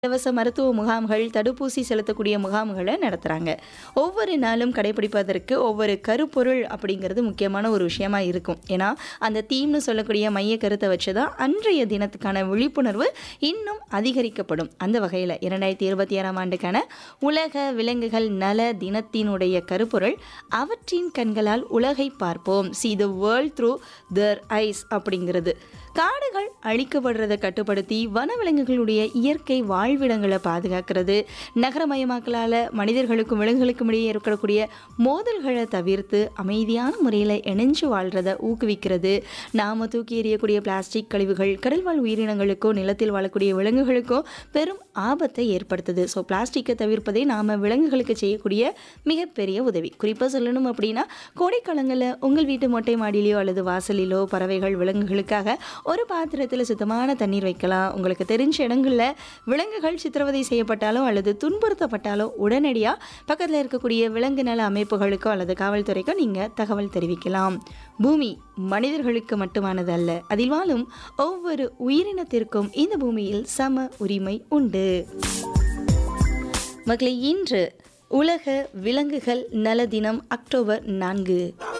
இலவச மருத்துவ முகாம்கள் தடுப்பூசி செலுத்தக்கூடிய முகாம்களை நடத்துகிறாங்க ஒவ்வொரு நாளும் கடைபிடிப்பதற்கு ஒவ்வொரு கருப்பொருள் அப்படிங்கிறது முக்கியமான ஒரு விஷயமா இருக்கும் ஏன்னா அந்த தீம்னு சொல்லக்கூடிய மைய கருத்தை வச்சு தான் அன்றைய தினத்துக்கான விழிப்புணர்வு இன்னும் அதிகரிக்கப்படும் அந்த வகையில் இரண்டாயிரத்தி இருபத்தி ஆறாம் ஆண்டுக்கான உலக விலங்குகள் நல தினத்தினுடைய கருப்பொருள் அவற்றின் கண்களால் உலகை பார்ப்போம் see the world through their eyes அப்படிங்கிறது காடுகள் அழிக்கப்படுறதை கட்டுப்படுத்தி வனவிலங்குகளுடைய இயற்கை வாழ்விடங்களை பாதுகாக்கிறது நகரமயமாக்கலால் மனிதர்களுக்கும் விலங்குகளுக்கும் இடையே இருக்கக்கூடிய மோதல்களை தவிர்த்து அமைதியான முறையில் இணைஞ்சு வாழ்கிறத ஊக்குவிக்கிறது நாம் தூக்கி எறியக்கூடிய பிளாஸ்டிக் கழிவுகள் கடல்வாழ் உயிரினங்களுக்கோ நிலத்தில் வாழக்கூடிய விலங்குகளுக்கோ பெரும் ஆபத்தை ஏற்படுத்துது ஸோ பிளாஸ்டிக்கை தவிர்ப்பதே நாம் விலங்குகளுக்கு செய்யக்கூடிய மிகப்பெரிய உதவி குறிப்பாக சொல்லணும் அப்படின்னா கோடைக்காலங்களில் உங்கள் வீட்டு மொட்டை மாடியிலையோ அல்லது வாசலிலோ பறவைகள் விலங்குகளுக்காக ஒரு பாத்திரத்தில் சுத்தமான தண்ணீர் வைக்கலாம் உங்களுக்கு தெரிஞ்ச இடங்களில் விலங்குகள் சித்திரவதை செய்யப்பட்டாலோ அல்லது துன்புறுத்தப்பட்டாலோ உடனடியாக பக்கத்தில் இருக்கக்கூடிய விலங்கு நல அமைப்புகளுக்கோ அல்லது காவல்துறைக்கோ நீங்கள் தகவல் தெரிவிக்கலாம் பூமி மனிதர்களுக்கு மட்டுமானது அல்ல அதில் வாழும் ஒவ்வொரு உயிரினத்திற்கும் இந்த பூமியில் சம உரிமை உண்டு மக்களை இன்று உலக விலங்குகள் நல தினம் அக்டோபர் நான்கு